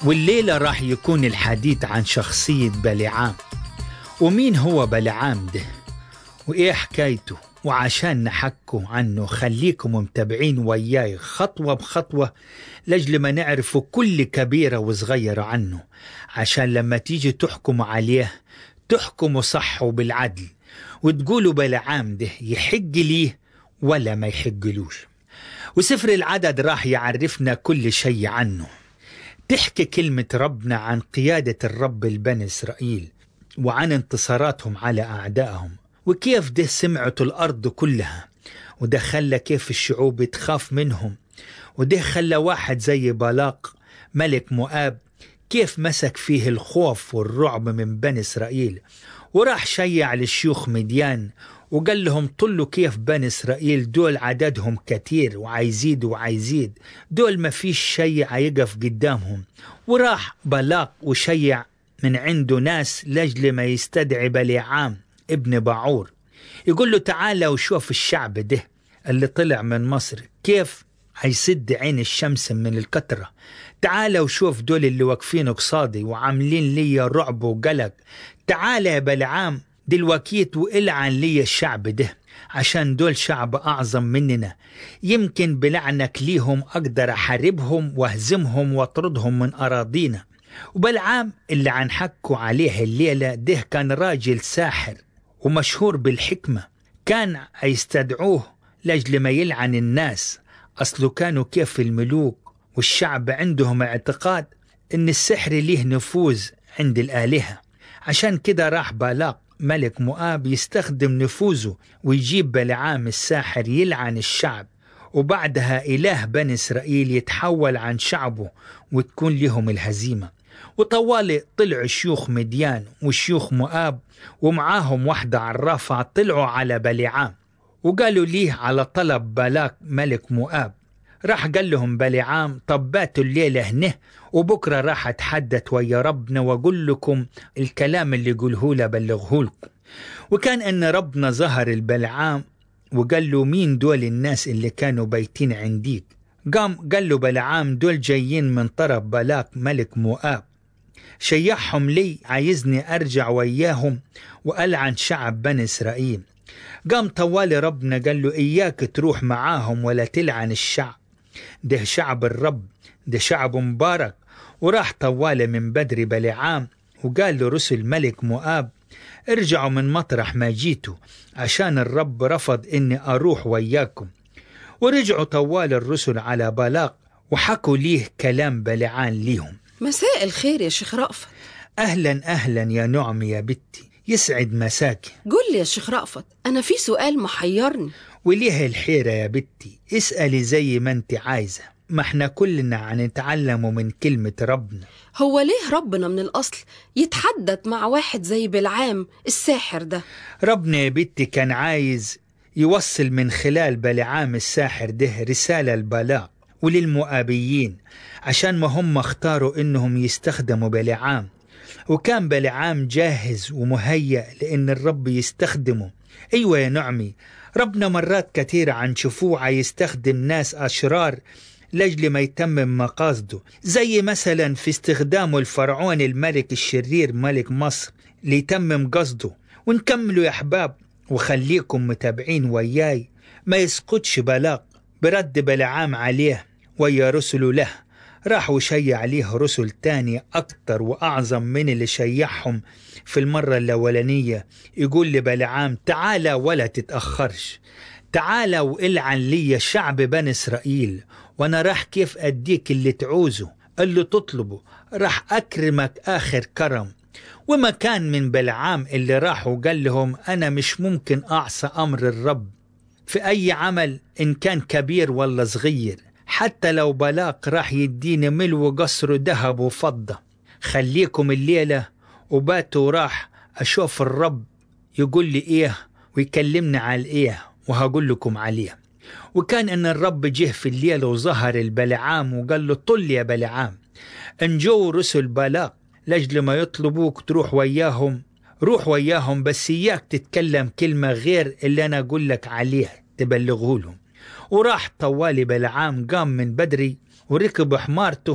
والليلة راح يكون الحديث عن شخصية بلعام ومين هو بلعام ده وإيه حكايته وعشان نحكوا عنه خليكم متابعين وياي خطوة بخطوة لجل ما نعرفوا كل كبيرة وصغيرة عنه عشان لما تيجي تحكموا عليه تحكموا صح وبالعدل وتقولوا بلعام ده يحق ليه ولا ما يحقلوش وسفر العدد راح يعرفنا كل شيء عنه تحكي كلمة ربنا عن قيادة الرب لبني إسرائيل وعن انتصاراتهم على أعدائهم وكيف ده سمعته الأرض كلها وده خلى كيف الشعوب تخاف منهم وده خلى واحد زي بالاق ملك مؤاب كيف مسك فيه الخوف والرعب من بني إسرائيل وراح شيع للشيوخ مديان وقال لهم طلوا كيف بني إسرائيل دول عددهم كتير وعايزيد وعايزيد دول ما فيش شيء هيقف قدامهم وراح بلاق وشيع من عنده ناس لجل ما يستدعي بليعام ابن باعور يقول له تعالى وشوف الشعب ده اللي طلع من مصر كيف هيسد عين الشمس من الكترة تعالى وشوف دول اللي واقفين قصادي وعاملين لي رعب وقلق تعالى يا بلعام دلوكيت والعن لي الشعب ده عشان دول شعب أعظم مننا يمكن بلعنك ليهم أقدر أحاربهم وأهزمهم وأطردهم من أراضينا وبلعام اللي عن حكوا عليه الليلة ده كان راجل ساحر ومشهور بالحكمة كان يستدعوه لأجل ما يلعن الناس أصله كانوا كيف الملوك والشعب عندهم اعتقاد أن السحر ليه نفوذ عند الآلهة عشان كده راح بالاق ملك مؤاب يستخدم نفوذه ويجيب بلعام الساحر يلعن الشعب وبعدها إله بني إسرائيل يتحول عن شعبه وتكون لهم الهزيمة وطوالي طلعوا شيوخ مديان وشيوخ مؤاب ومعاهم واحدة عرافة طلعوا على بلعام وقالوا ليه على طلب بلاك ملك مؤاب راح قال لهم بلعام طب باتوا الليلة هنا وبكرة راح أتحدث ويا ربنا وأقول لكم الكلام اللي قوله له بلغه لكم وكان أن ربنا ظهر البلعام وقال له مين دول الناس اللي كانوا بيتين عنديك قام قال له بلعام دول جايين من طرف بلاك ملك مؤاب شيعهم لي عايزني أرجع وياهم وألعن شعب بني إسرائيل قام طوالي ربنا قال له إياك تروح معاهم ولا تلعن الشعب ده شعب الرب ده شعب مبارك وراح طوالي من بدري بلعام وقال له رسل ملك مؤاب ارجعوا من مطرح ما جيتوا عشان الرب رفض اني اروح وياكم ورجعوا طوال الرسل على بلاق وحكوا ليه كلام بلعان ليهم مساء الخير يا شيخ رأفت اهلا اهلا يا نعم يا بنتي يسعد مساكي قول لي يا شيخ رأفت أنا في سؤال محيرني وليه الحيرة يا بنتي اسألي زي ما انت عايزة ما احنا كلنا هنتعلموا من كلمة ربنا هو ليه ربنا من الأصل يتحدث مع واحد زي بلعام الساحر ده ربنا يا بنتي كان عايز يوصل من خلال بلعام الساحر ده رسالة لبلاق وللمؤابيين عشان ما هم اختاروا انهم يستخدموا بلعام وكان بلعام جاهز ومهيأ لأن الرب يستخدمه أيوة يا نعمي ربنا مرات كثيرة عن شفوعة يستخدم ناس أشرار لأجل ما يتمم مقاصده زي مثلا في استخدامه الفرعون الملك الشرير ملك مصر ليتمم قصده ونكملوا يا أحباب وخليكم متابعين وياي ما يسقطش بلاق برد بلعام عليه ويا رسله له راح وشيع عليه رسل تاني أكتر وأعظم من اللي شيعهم في المرة الأولانية يقول لبلعام تعالى ولا تتأخرش تعالى والعن لي شعب بني إسرائيل وأنا راح كيف أديك اللي تعوزه اللي تطلبه راح أكرمك آخر كرم وما كان من بلعام اللي راح وقال لهم أنا مش ممكن أعصى أمر الرب في أي عمل إن كان كبير ولا صغير حتى لو بلاق راح يديني ملو قصر ذهب وفضة خليكم الليلة وباتوا راح أشوف الرب يقول لي إيه ويكلمني على إيه وهقول لكم عليه وكان أن الرب جه في الليل وظهر البلعام وقال له طل يا بلعام إن جو رسل بلاق لأجل ما يطلبوك تروح وياهم روح وياهم بس إياك تتكلم كلمة غير اللي أنا أقول لك عليه تبلغه لهم وراح طوالي بلعام قام من بدري وركب حمارته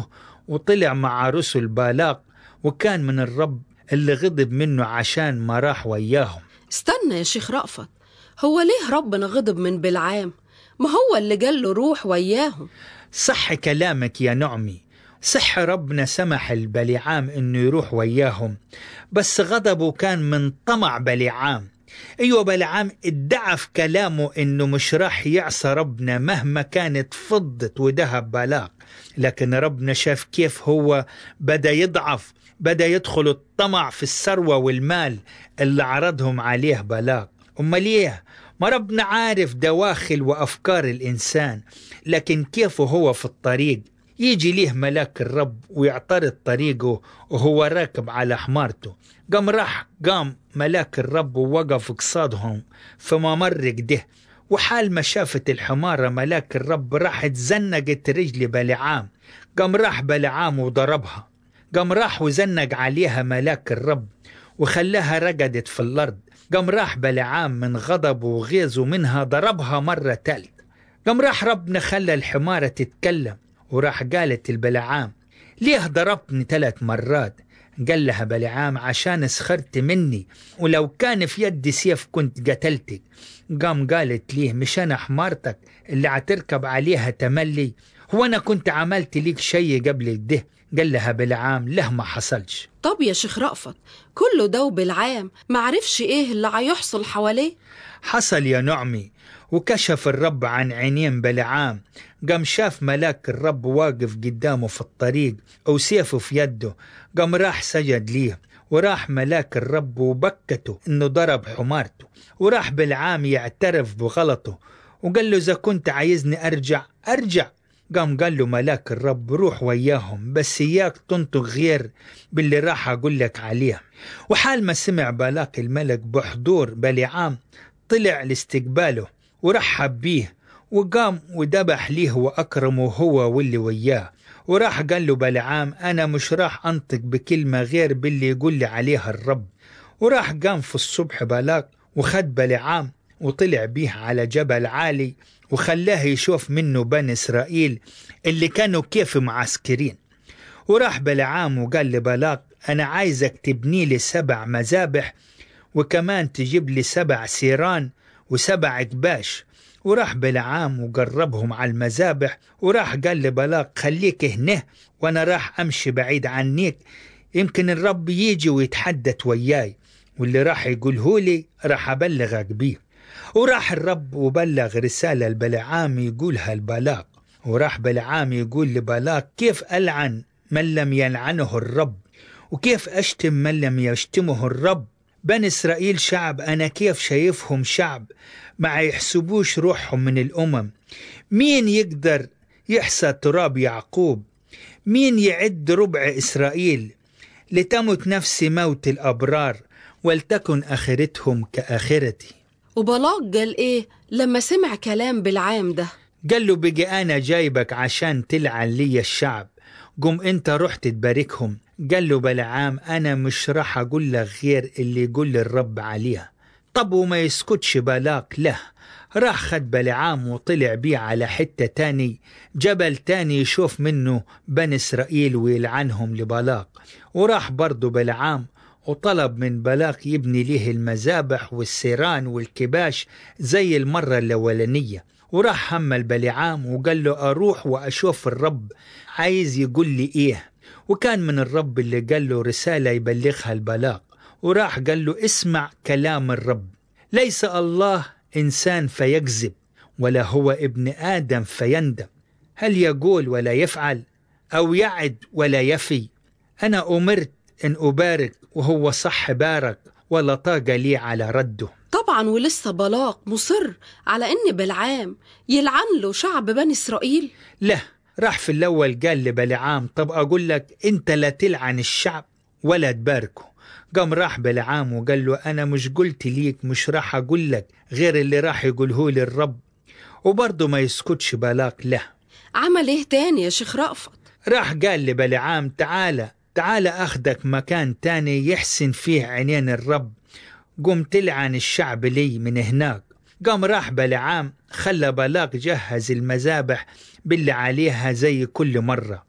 وطلع مع رسل بالاق وكان من الرب اللي غضب منه عشان ما راح وياهم استنى يا شيخ رأفت هو ليه ربنا غضب من بلعام ما هو اللي قال له روح وياهم صح كلامك يا نعمي صح ربنا سمح لبلعام انه يروح وياهم بس غضبه كان من طمع بلعام ايوه بلعام ادعى في كلامه انه مش راح يعصى ربنا مهما كانت فضة وذهب بلاق لكن ربنا شاف كيف هو بدا يضعف بدا يدخل الطمع في الثروة والمال اللي عرضهم عليه بلاق امال ايه ما ربنا عارف دواخل وافكار الانسان لكن كيف هو في الطريق يجي ليه ملاك الرب ويعترض طريقه وهو راكب على حمارته قام راح قام ملاك الرب ووقف قصادهم في ممر كده وحال ما شافت الحمارة ملاك الرب راحت زنقت رجل بلعام قام راح بلعام وضربها قام راح وزنق عليها ملاك الرب وخلاها رقدت في الأرض قام راح بلعام من غضبه وغيظه منها ضربها مرة تالت قام راح ربنا خلى الحمارة تتكلم وراح قالت البلعام ليه ضربتني ثلاث مرات قال لها بلعام عشان سخرت مني ولو كان في يدي سيف كنت قتلتك قام قالت ليه مش أنا حمارتك اللي عتركب عليها تملي هو أنا كنت عملت ليك شيء قبل ده قال لها بلعام له ما حصلش طب يا شيخ رأفت كله ده وبلعام معرفش ايه اللي هيحصل حواليه حصل يا نعمي وكشف الرب عن عينين بلعام قام شاف ملاك الرب واقف قدامه في الطريق وسيفه في يده قام راح سجد ليه وراح ملاك الرب وبكته انه ضرب حمارته وراح بلعام يعترف بغلطه وقال له اذا كنت عايزني ارجع ارجع قام قال له ملاك الرب روح وياهم بس إياك تنطق غير باللي راح أقول لك عليه وحال ما سمع بالاق الملك بحضور بلعام طلع لاستقباله ورحب بيه وقام وذبح ليه وأكرمه هو واللي وياه وراح قال له بلعام أنا مش راح أنطق بكلمة غير باللي يقول لي عليها الرب وراح قام في الصبح بالاق وخد بلعام وطلع بيه على جبل عالي وخلاه يشوف منه بني إسرائيل اللي كانوا كيف معسكرين وراح بلعام وقال لبلاق أنا عايزك تبني لي سبع مذابح وكمان تجيب لي سبع سيران وسبع كباش وراح بلعام وقربهم على المذابح وراح قال لبلاق خليك هنا وانا راح امشي بعيد عنيك يمكن الرب يجي ويتحدث وياي واللي راح يقوله لي راح ابلغك بيه وراح الرب وبلغ رسالة لبلعام يقولها البلاق وراح بلعام يقول لبلاق كيف ألعن من لم يلعنه الرب وكيف أشتم من لم يشتمه الرب بني إسرائيل شعب أنا كيف شايفهم شعب ما يحسبوش روحهم من الأمم مين يقدر يحصى تراب يعقوب مين يعد ربع إسرائيل لتمت نفس موت الأبرار ولتكن آخرتهم كآخرتي وبلاق قال ايه لما سمع كلام بلعام ده قال له بقي أنا جايبك عشان تلعن لي الشعب قم أنت رحت تباركهم قال له بلعام أنا مش راح أقول لك غير اللي يقول الرب عليها طب وما يسكتش بلاق له راح خد بلعام وطلع بيه على حتة تاني جبل تاني يشوف منه بني إسرائيل ويلعنهم لبلاق وراح برضه بلعام وطلب من بلاق يبني ليه المذابح والسيران والكباش زي المرة الأولانية وراح همل بلعام وقال له أروح وأشوف الرب عايز يقول لي إيه وكان من الرب اللي قال له رسالة يبلغها البلاق وراح قال له اسمع كلام الرب ليس الله إنسان فيكذب ولا هو ابن آدم فيندم هل يقول ولا يفعل أو يعد ولا يفي أنا أمرت إن أبارك وهو صح بارك ولا طاقة لي على رده طبعا ولسه بلاق مصر على ان بلعام يلعن له شعب بني اسرائيل لا راح في الأول قال لبلعام طب أقول لك أنت لا تلعن الشعب ولا تباركه قام راح بلعام وقال له أنا مش قلت ليك مش راح أقول لك غير اللي راح يقوله لي الرب وبرضه ما يسكتش بلاق له عمل ايه تاني يا شيخ رأفت راح قال لبلعام تعالى تعالى أخدك مكان تاني يحسن فيه عينين الرب قم تلعن الشعب لي من هناك قام راح بلعام خلى بلاق جهز المذابح باللي عليها زي كل مرة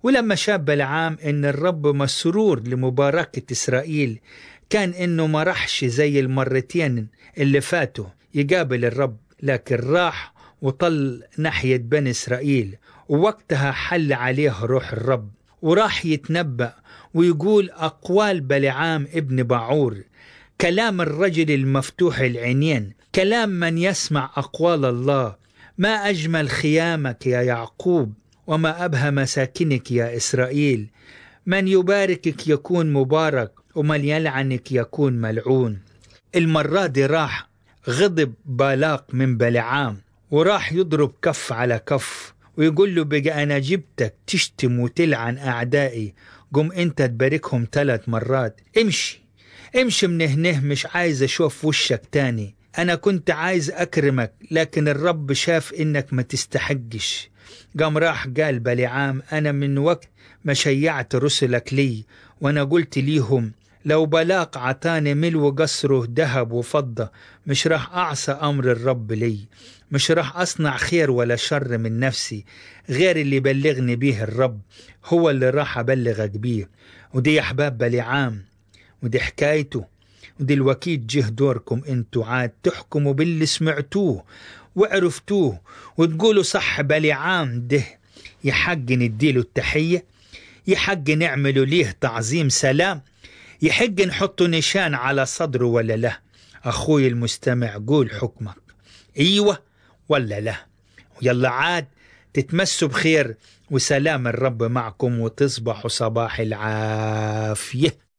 ولما شاف بلعام إن الرب مسرور لمباركة إسرائيل كان إنه ما راحش زي المرتين اللي فاتوا يقابل الرب لكن راح وطل ناحية بني إسرائيل ووقتها حل عليه روح الرب وراح يتنبأ ويقول أقوال بلعام ابن باعور كلام الرجل المفتوح العينين كلام من يسمع أقوال الله ما أجمل خيامك يا يعقوب وما أبهى مساكنك يا إسرائيل من يباركك يكون مبارك ومن يلعنك يكون ملعون المرة دي راح غضب بالاق من بلعام وراح يضرب كف على كف ويقول له بقى أنا جبتك تشتم وتلعن أعدائي قم أنت تباركهم ثلاث مرات امشي امشي من هنه مش عايز أشوف وشك تاني أنا كنت عايز أكرمك لكن الرب شاف إنك ما تستحقش قام راح قال بلعام أنا من وقت ما شيعت رسلك لي وأنا قلت ليهم لو بلاق عطاني ملو قصره ذهب وفضة مش راح أعصى أمر الرب لي مش راح أصنع خير ولا شر من نفسي غير اللي بلغني بيه الرب هو اللي راح أبلغك بيه ودي يا أحباب بلعام ودي حكايته ودي الوكيد جه دوركم انتوا عاد تحكموا باللي سمعتوه وعرفتوه وتقولوا صح بلعام ده يحق نديله التحية يحق نعمله ليه تعظيم سلام يحق نحط نشان على صدره ولا لا أخوي المستمع قول حكمك أيوة ولا لا يلا عاد تتمسوا بخير وسلام الرب معكم وتصبحوا صباح العافيه